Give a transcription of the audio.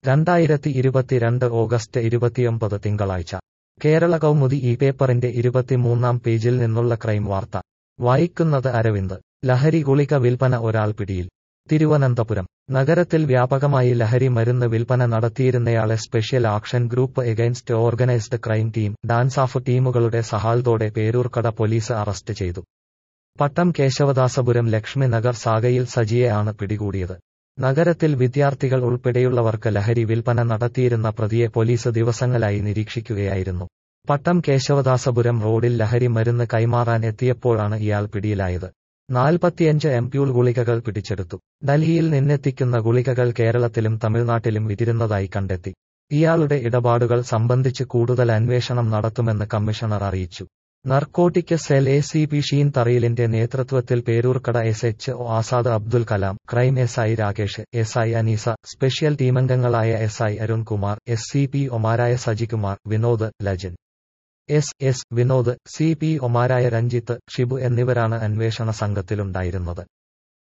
രണ്ടായിരത്തി ഇരുപത്തിരണ്ട് ഓഗസ്റ്റ് ഇരുപത്തിയൊമ്പത് തിങ്കളാഴ്ച കേരള കൗമുദി ഈ പേപ്പറിന്റെ ഇരുപത്തിമൂന്നാം പേജിൽ നിന്നുള്ള ക്രൈം വാർത്ത വായിക്കുന്നത് അരവിന്ദ് ലഹരി ഗുളിക വിൽപ്പന ഒരാൾ പിടിയിൽ തിരുവനന്തപുരം നഗരത്തിൽ വ്യാപകമായി ലഹരി മരുന്ന് വിൽപ്പന നടത്തിയിരുന്നയാളെ special action group against organised crime team DANSAF ടീമുകളുടെ സഹായത്തോടെ പേരൂർക്കട പോലീസ് അറസ്റ്റ് ചെയ്തു പട്ടം കേശവദാസപുരം ലക്ഷ്മി നഗർ സാഗയിൽ സജിയെ ആണ് പിടികൂടിയത് നഗരത്തിൽ വിദ്യാർത്ഥികൾ ഉൾപ്പെടെയുള്ളവർക്ക് ലഹരി വിൽപ്പന നടത്തിയിരുന്ന പ്രതിയെ പോലീസ് ദിവസങ്ങളായി നിരീക്ഷിക്കുകയായിരുന്നു പട്ടം കേശവദാസപുരം റോഡിൽ ലഹരി മരുന്ന് കൈമാറാൻ എത്തിയപ്പോഴാണ് ഇയാൾ പിടിയിലായത് നാൽപ്പത്തിയഞ്ച് എംപ്യൂൾ ഗുളികകൾ പിടിച്ചെടുത്തു ഡൽഹിയിൽ നിന്നെത്തിക്കുന്ന ഗുളികകൾ കേരളത്തിലും തമിഴ്നാട്ടിലും വിതിരുന്നതായി കണ്ടെത്തി ഇയാളുടെ ഇടപാടുകൾ സംബന്ധിച്ച് കൂടുതൽ അന്വേഷണം നടത്തുമെന്ന് കമ്മീഷണർ അറിയിച്ചു narcotic cell A C P Sheen തറയിലിന്റെ നേതൃത്വത്തിൽ Peroorkada S H O Azad Abdul Kalam crime S I Rakesh S I Aneesa special ടീമംഗങ്ങളായ S I Arunkumar S C P ഒമാരായ Sajikumar Vinod Lajan S S Vinod C P ഒമാരായ രഞ്ജിത്ത് ഷിബു എന്നിവരാണ് അന്വേഷണ സംഘത്തിലുണ്ടായിരുന്നത്